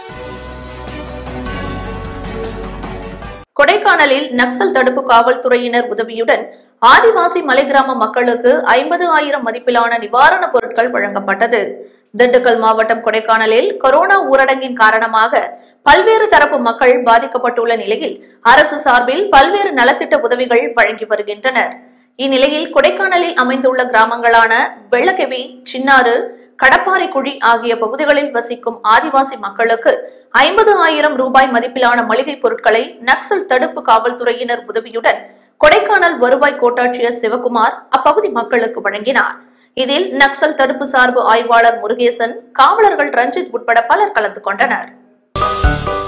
கொடைக்கானலில் நக்சல் தடுப்பு காவல்துறையினர் உதவியுடன் ஆதிவாசி மலை கிராம மக்களுக்கு ஐம்பது ஆயிரம் மதிப்பிலான நிவாரணப் பொருட்கள் வழங்கப்பட்டது திண்டுக்கல் மாவட்டம் கொடைக்கானலில் கொரோனா ஊரடங்கின் காரணமாக பல்வேறு தரப்பு மக்கள் பாதிக்கப்பட்டுள்ள நிலையில் அரசு சார்பில் பல்வேறு நலத்திட்ட உதவிகள் வழங்கி வருகின்றனர் இந்நிலையில் கொடைக்கானலில் அமைந்துள்ள கிராமங்களான வெள்ளக்கெவி சின்னாறு கடப்பாறைக்குழி ஆகிய பகுதிகளில் வசிக்கும் ஆதிவாசி மக்களுக்கு ஐம்பது ஆயிரம் ரூபாய் மதிப்பிலான மளிகைப் பொருட்களை நக்சல் தடுப்பு காவல்துறையினர் உதவியுடன் கொடைக்கானல் வருவாய் கோட்டாட்சியர் சிவகுமார் அப்பகுதி மக்களுக்கு வழங்கினார் இதில் நக்சல் தடுப்பு சார்பு ஆய்வாளர் முருகேசன் காவலர்கள் ரஞ்சித் உட்பட பலர் கலந்து கொண்டனர்